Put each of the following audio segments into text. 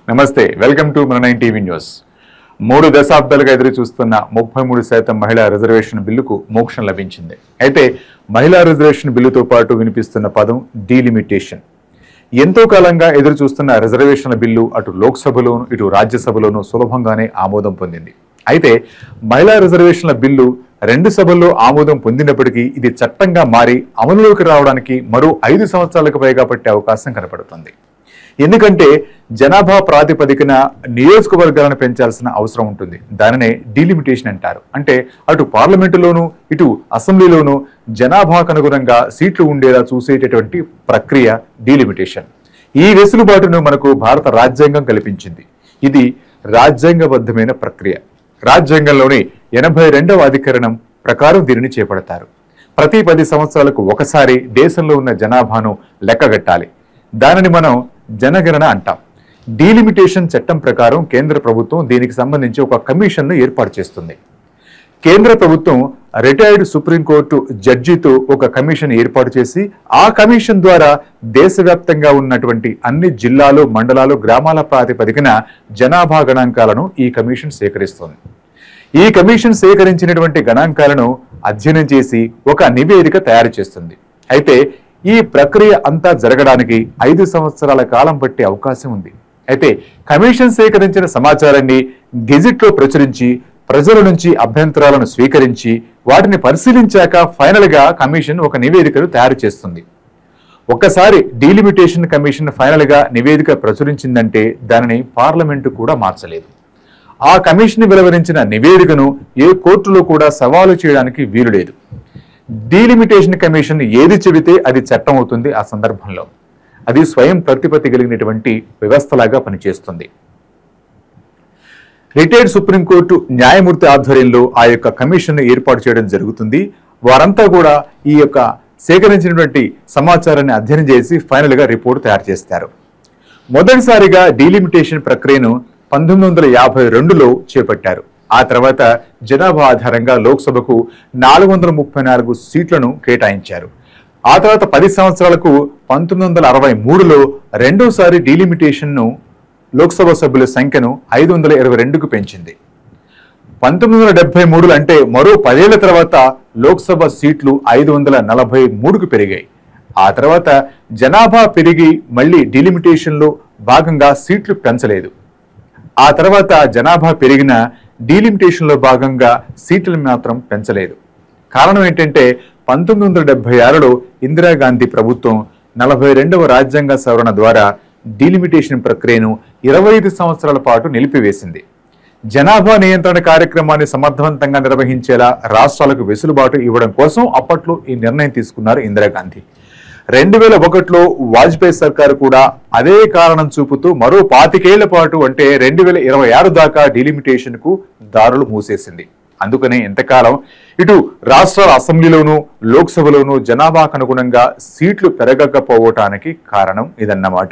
నమస్తే welcome to మన nine TV news మూడు దశాబ్దాలుగా ఎదురు చూస్తున్న ముప్పై మూడు శాతం మహిళా రిజర్వేషన్ బిల్లుకు మోక్షం లభించింది అయితే మహిళా రిజర్వేషన్ బిల్లుతో పాటు వినిపిస్తున్న పదం డీలిమిటేషన్ ఎంతో కాలంగా ఎదురు చూస్తున్న రిజర్వేషన్ల బిల్లు అటు లోక్సభలోను ఇటు రాజ్యసభలోను సులభంగానే ఆమోదం పొందింది అయితే మహిళా రిజర్వేషన్ల బిల్లు రెండు సభల్లో ఆమోదం పొందినప్పటికీ ఇది చట్టంగా మారి అమలులోకి రావడానికి మరో ఐదు సంవత్సరాలకు పైగా పట్టే అవకాశం కనపడుతుంది ఎందుకంటే జనాభా ప్రాతిపదికన నియోజకవర్గాలను పెంచాల్సిన అవసరం ఉంటుంది దానినే డీలిమిటేషన్ అంటారు అంటే అటు పార్లమెంటులోను ఇటు అసెంబ్లీలోను జనాభాకు అనుగుణంగా సీట్లు ఉండేలా చూసేటటువంటి ప్రక్రియ డీలిమిటేషన్ ఈ వెసులుబాటును మనకు భారత రాజ్యాంగం కల్పించింది ఇది రాజ్యాంగబద్ధమైన ప్రక్రియ రాజ్యాంగంలోని ఎనభై రెండవ అధికరణం ప్రకారం దీనిని చేపడతారు ప్రతి పది సంవత్సరాలకు ఒకసారి దేశంలో ఉన్న జనాభాను లెక్కగట్టాలి దానిని మనం జనగణన అంటాం డీలిమిటేషన్ చట్టం ప్రకారం కేంద్ర ప్రభుత్వం దీనికి సంబంధించి ఒక కమిషన్ను ఏర్పాటు చేస్తుంది కేంద్ర ప్రభుత్వం రిటైర్డ్ సుప్రీంకోర్టు జడ్జితో ఒక కమిషన్ ఏర్పాటు చేసి ఆ కమిషన్ ద్వారా దేశవ్యాప్తంగా ఉన్నటువంటి అన్ని జిల్లాలు మండలాలు గ్రామాల ప్రాతిపదికన జనాభా గణాంకాలను ఈ కమిషన్ సేకరిస్తుంది ఈ కమిషన్ సేకరించినటువంటి గణాంకాలను అధ్యయనం చేసి ఒక నివేదిక తయారు చేస్తుంది అయితే ఈ ప్రక్రియ అంతా జరగడానికి ఐదు సంవత్సరాల కాలం పట్టే అవకాశం ఉంది అయితే కమిషన్ సేకరించిన సమాచారాన్ని గెజిట్లో ప్రచురించి ప్రజల నుంచి అభ్యంతరాలను స్వీకరించి వాటిని పరిశీలించాక ఫైనల్ గా కమిషన్ ఒక నివేదికను తయారు చేస్తుంది ఒక్కసారి డీలిమిటేషన్ కమిషన్ ఫైనల్ గా నివేదిక ప్రచురించిందంటే దానిని పార్లమెంటు కూడా మార్చలేదు ఆ కమిషన్ వెలువరించిన నివేదికను ఏ కోర్టులో కూడా సవాలు చేయడానికి వీలు లేదు డీలిమిటేషన్ కమిషన్ ఏది చెబితే అది చట్టం అవుతుంది ఆ సందర్భంలో అది స్వయం ప్రతిపత్తి కలిగినటువంటి వ్యవస్థలాగా పనిచేస్తుంది రిటైర్డ్ సుప్రీంకోర్టు న్యాయమూర్తి ఆధ్వర్యంలో ఆ యొక్క కమిషన్ ఏర్పాటు చేయడం జరుగుతుంది వారంతా కూడా ఈ యొక్క సేకరించినటువంటి సమాచారాన్ని అధ్యయనం చేసి ఫైనల్ గా రిపోర్ట్ తయారు చేస్తారు మొదటిసారిగా డీలిమిటేషన్ ప్రక్రియను పంతొమ్మిది వందల యాభై రెండులో చేపట్టారు ఆ తర్వాత జనాభా ఆధారంగా లోక్సభకు నాలుగు వందల ముప్పై నాలుగు సీట్లను కేటాయించారు ఆ తర్వాత పది సంవత్సరాలకు పంతొమ్మిది వందల అరవై మూడులో రెండోసారి డీలిమిటేషన్ను లోక్సభ సభ్యుల సంఖ్యను ఐదు వందల ఇరవై రెండుకు పెంచింది పంతొమ్మిది వందల డెబ్బై మూడులో అంటే మరో పదేళ్ల తర్వాత లోక్సభ సీట్లు ఐదు వందల నలభై మూడుకు పెరిగాయి ఆ తర్వాత జనాభా పెరిగి మళ్ళీ డీలిమిటేషన్లో భాగంగా సీట్లు పెంచలేదు ఆ తర్వాత జనాభా పెరిగిన డీలిమిటేషన్లో భాగంగా సీట్లను మాత్రం పెంచలేదు కారణం ఏంటంటే పంతొమ్మిది వందల డెబ్బై ఆరులో ఇందిరాగాంధీ ప్రభుత్వం నలభై రెండవ రాజ్యాంగ సవరణ ద్వారా డీలిమిటేషన్ ప్రక్రియను ఇరవై ఐదు సంవత్సరాల పాటు నిలిపివేసింది జనాభా నియంత్రణ కార్యక్రమాన్ని సమర్థవంతంగా నిర్వహించేలా రాష్ట్రాలకు వెసులుబాటు ఇవ్వడం కోసం అప్పట్లో ఈ నిర్ణయం తీసుకున్నారు ఇందిరాగాంధీ రెండు వేల ఒకటిలో వాజ్పేయి సర్కారు కూడా అదే కారణం చూపుతూ మరో పాతికేళ్ల పాటు అంటే రెండు వేల ఇరవై ఆరు దాకా డీలిమిటేషన్ కు దారులు మూసేసింది అందుకనే ఎంతకాలం ఇటు రాష్ట్రాల అసెంబ్లీలోనూ లోక్సభలోనూ జనాభాకు అనుగుణంగా సీట్లు పెరగకపోవటానికి కారణం ఇదన్నమాట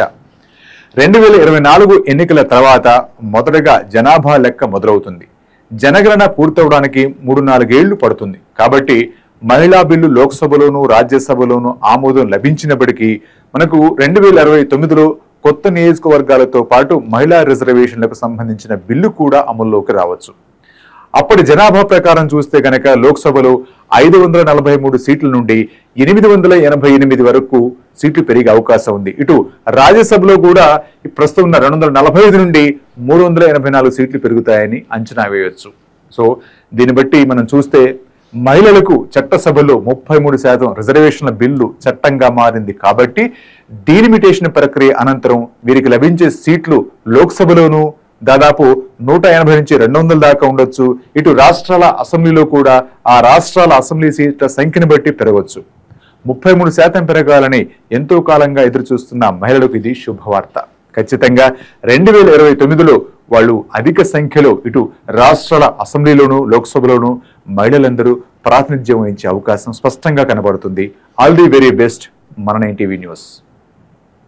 రెండు వేల ఇరవై నాలుగు ఎన్నికల తర్వాత మొదటగా జనాభా లెక్క మొదలవుతుంది జనగణన పూర్తవడానికి మూడు నాలుగేళ్లు పడుతుంది కాబట్టి మహిళా బిల్లు లోక్సభలోను రాజ్యసభలోను ఆమోదం లభించినప్పటికీ మనకు రెండు వేల ఇరవై తొమ్మిదిలో కొత్త నియోజకవర్గాలతో పాటు మహిళా రిజర్వేషన్లకు సంబంధించిన బిల్లు కూడా అమల్లోకి రావచ్చు అప్పటి జనాభా ప్రకారం చూస్తే గనక లోక్సభలో ఐదు వందల నలభై మూడు సీట్ల నుండి ఎనిమిది వందల ఎనభై ఎనిమిది వరకు సీట్లు పెరిగే అవకాశం ఉంది ఇటు రాజ్యసభలో కూడా ఈ ప్రస్తుతం ఉన్న రెండు వందల నలభై ఐదు నుండి మూడు వందల ఎనభై నాలుగు సీట్లు పెరుగుతాయని అంచనా వేయవచ్చు సో దీన్ని బట్టి మనం చూస్తే మహిళలకు చట్టసభలో ముప్పై మూడు శాతం రిజర్వేషన్ల బిల్లు చట్టంగా మారింది కాబట్టి డీలిమిటేషన్ ప్రక్రియ అనంతరం వీరికి లభించే సీట్లు లోక్సభలోనూ దాదాపు నూట ఎనభై నుంచి రెండు వందల దాకా ఉండొచ్చు ఇటు రాష్ట్రాల అసెంబ్లీలో కూడా ఆ రాష్ట్రాల అసెంబ్లీ సీట్ల సంఖ్యను బట్టి పెరగవచ్చు ముప్పై మూడు శాతం పెరగాలని ఎంతో కాలంగా ఎదురు చూస్తున్న మహిళలకు ఇది శుభవార్త ఖచ్చితంగా రెండు వేల ఇరవై తొమ్మిదిలో వాళ్ళు అధిక సంఖ్యలో ఇటు రాష్ట్రాల అసెంబ్లీలోను లోక్సభలోను మహిళలందరూ ప్రాతినిధ్యం వహించే అవకాశం స్పష్టంగా కనబడుతుంది ఆల్ ది వెరీ బెస్ట్ మన నైన్ టీవీ న్యూస్